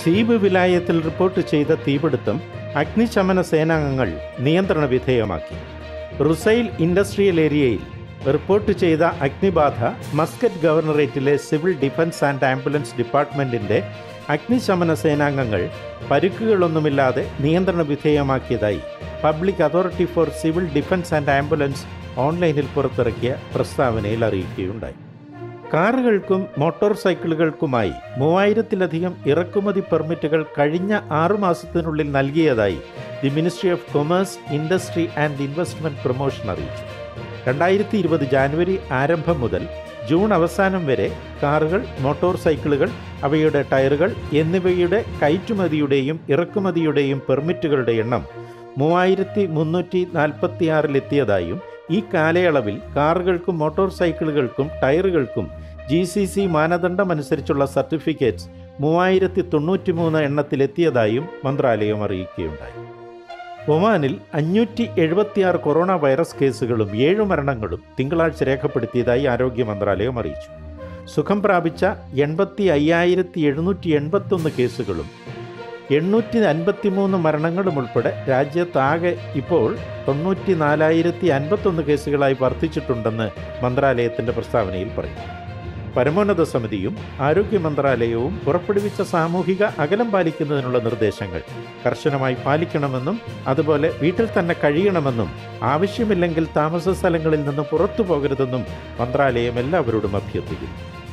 Seeb വിലായത്തിൽ report ചെയ്ത തീപിടുത്തം അഗ്നിശമന സേനാംഗങ്ങൾ നിയന്ത്രണ വിധേയമാക്കി റുസൈൽ ഇൻഡസ്ട്രിയൽ ഏരിയയിൽ റിപ്പോർട്ട് ചെയ്ത അഗ്നിബാധ മസ്കറ്റ് ഗവർണറേറ്റിലെ സിവിൽ ഡിഫൻസ് ആൻഡ് ആംബുലൻസ് ഡിപ്പാർട്ട്മെന്റിന്റെ അഗ്നിശമന സേനാംഗങ്ങൾ പരുക്കുകളൊന്നുമില്ലാതെ നിയന്ത്രണ വിധേയമാക്കിയതായി public authority for civil defence and ambulance ഓൺലൈനിൽ പുറത്തിറക്കിയ പ്രസ്താവനയിൽ അറിയിക്കുകയുണ്ടായി കാറുകൾക്കും മോട്ടോർ സൈക്കിളുകൾക്കുമായി മൂവായിരത്തിലധികം ഇറക്കുമതി പെർമിറ്റുകൾ കഴിഞ്ഞ ആറുമാസത്തിനുള്ളിൽ നൽകിയതായി the ministry of commerce industry and investment promotion അറിയിച്ചു രണ്ടായിരത്തി ഇരുപത് ജാനുവരി ആരംഭം മുതൽ ജൂൺ അവസാനം വരെ കാറുകൾ മോട്ടോർ സൈക്കിളുകൾ അവയുടെ ടയറുകൾ എന്നിവയുടെ കയറ്റുമതിയുടെയും ഇറക്കുമതിയുടെയും പെർമിറ്റുകളുടെ എണ്ണം മൂവായിരത്തി മുന്നൂറ്റി നാൽപ്പത്തിയാറിലെത്തിയതായും ഈ കാലയളവിൽ കാറുകൾക്കും മോട്ടോർ സൈക്കിളുകൾക്കും ടയറുകൾക്കും ജി സി സി മാനദണ്ഡമനുസരിച്ചുള്ള സർട്ടിഫിക്കറ്റ്സ് മൂവായിരത്തി തൊണ്ണൂറ്റി മൂന്ന് എണ്ണത്തിലെത്തിയതായും മന്ത്രാലയം അറിയിക്കുകയുണ്ടായി ഒമാനിൽ അഞ്ഞൂറ്റി എഴുപത്തിയാറ് കൊറോണ വൈറസ് കേസുകളും ഏഴ് മരണങ്ങളും തിങ്കളാഴ്ച രേഖപ്പെടുത്തിയതായി ആരോഗ്യ മന്ത്രാലയം അറിയിച്ചു സുഖം പ്രാപിച്ച എൺപത്തി അയ്യായിരത്തി എഴുന്നൂറ്റി എൺപത്തൊന്ന് കേസുകളും എണ്ണൂറ്റി അൻപത്തിമൂന്ന് മരണങ്ങളും ഉൾപ്പെടെ രാജ്യത്താകെ ഇപ്പോൾ തൊണ്ണൂറ്റി നാലായിരത്തി അൻപത്തൊന്ന് കേസുകളായി വർദ്ധിച്ചിട്ടുണ്ടെന്ന് മന്ത്രാലയത്തിൻ്റെ പ്രസ്താവനയിൽ പറയും പരമോന്നത സമിതിയും ആരോഗ്യ മന്ത്രാലയവും പുറപ്പെടുവിച്ച സാമൂഹിക അകലം പാലിക്കുന്നതിനുള്ള നിർദ്ദേശങ്ങൾ കർശനമായി പാലിക്കണമെന്നും അതുപോലെ വീട്ടിൽ തന്നെ കഴിയണമെന്നും ആവശ്യമില്ലെങ്കിൽ താമസ സ്ഥലങ്ങളിൽ നിന്ന് പുറത്തു പോകരുതെന്നും മന്ത്രാലയം എല്ലാവരോടും അഭ്യർത്ഥിക്കുന്നു